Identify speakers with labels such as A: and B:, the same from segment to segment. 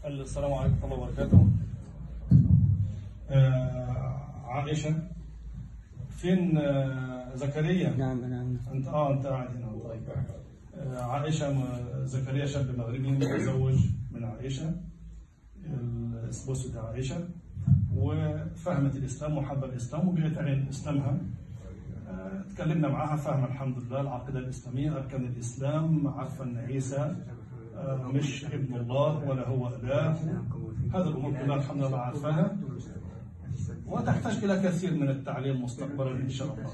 A: السلام عليكم ورحمة الله وبركاته. آه عائشة فين آه زكريا؟
B: نعم نعم
A: أنت آه أنت قاعد هنا طيب. آه عائشة م- زكريا شاب مغربي متزوج من عائشة الاسبوس بتاع عائشة وفهمت الإسلام وحب الإسلام وبقت عين إسلامها آه، تكلمنا معاها فاهمة الحمد لله العقيدة الإسلامية أركان الإسلام عارفة أن عيسى آه، مش ابن الله ولا هو إله هذه الأمور كلها الحمد لله عارفاها وتحتاج إلى كثير من التعليم مستقبلا إن شاء الله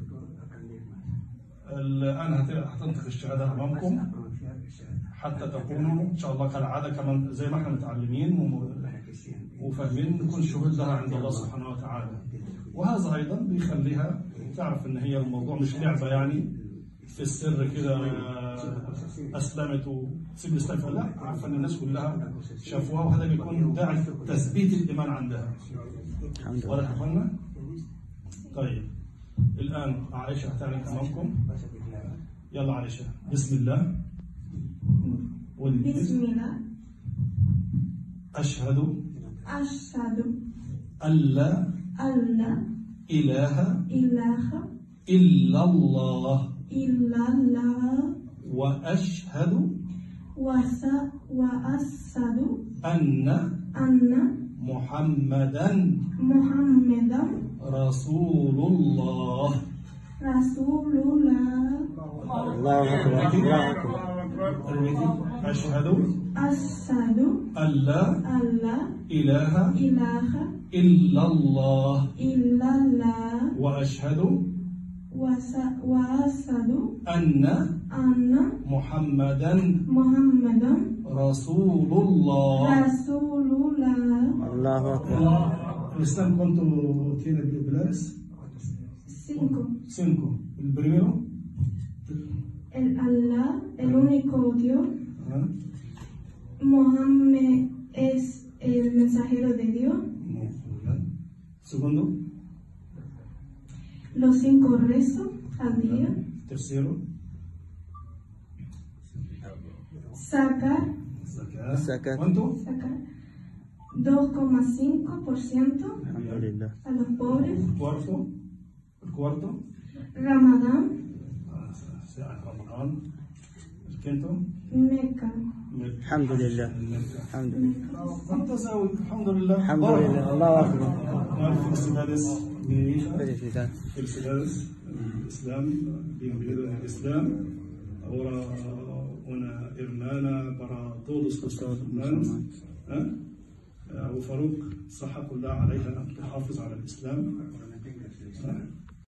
A: الآن هت- هتنطق الشهادة أمامكم حتى تكونوا إن شاء الله كالعادة كمان زي ما احنا متعلمين وم- وفاهمين نكون شهود لها عند الله سبحانه وتعالى وهذا أيضا بيخليها تعرف إن هي الموضوع مش لعبة يعني في السر كده آه، أسلمت وتسيب الإسلام فلا عارفة إن الناس كلها شافوها وهذا بيكون داعي تثبيت الإيمان عندها
B: الحمد
A: ولا
B: لله
A: تفهمنا؟ طيب الآن عائشة هتعلن أمامكم يلا عائشة بسم الله قولي
C: بسم الله
A: أشهد
C: أشهد
A: أن لا
C: أن لا
A: إله
C: إله
A: إلا الله
C: إلا الله
A: وأشهد
C: وس- وأشهد
A: أن
C: أن
A: محمدا
C: محمدا
A: رسول الله
C: رسول الله
B: الله أكبر الله أكبر
A: أرويتي؟ أشهد
C: أشهد
A: أن لا
C: أن لا
A: إله
C: إله
A: إلا الله
C: إلا الله
A: وأشهد
C: وس- وأشهد
A: أن
C: أن
A: محمدا
C: محمدا
A: رسول الله
C: رسول الله
B: الله أكبر
A: الإسلام كنت tiene pilares
C: cinco
A: cinco el primero
C: el Allah el único Dios
A: ¿ah?
C: Mohammed es el mensajero de Dios
A: موجودا. segundo
C: los cinco rezos al día
A: tercero
C: sacar
A: الزكاة
B: الزكاة.
A: ¿cuánto?
C: sacar 2,5%
B: الحمد لله
C: a los pobres
A: el cuarto el cuarto
C: Ramadán
A: ah, ساعة رمضان el quinto
C: Meca
B: الحمد لله
A: المكة.
B: الحمد لله
A: ممتاز أوي الحمد لله
B: الحمد
A: بارك.
B: لله الله أكبر
A: نعرف السادس بنية
B: Felicidades.
A: felicidades al Islam, bienvenido al Islam. Ahora una hermana para todos los musulmanes. ¿eh? أبو فاروق صحة كلها عليها تحافظ على الإسلام. ¿eh?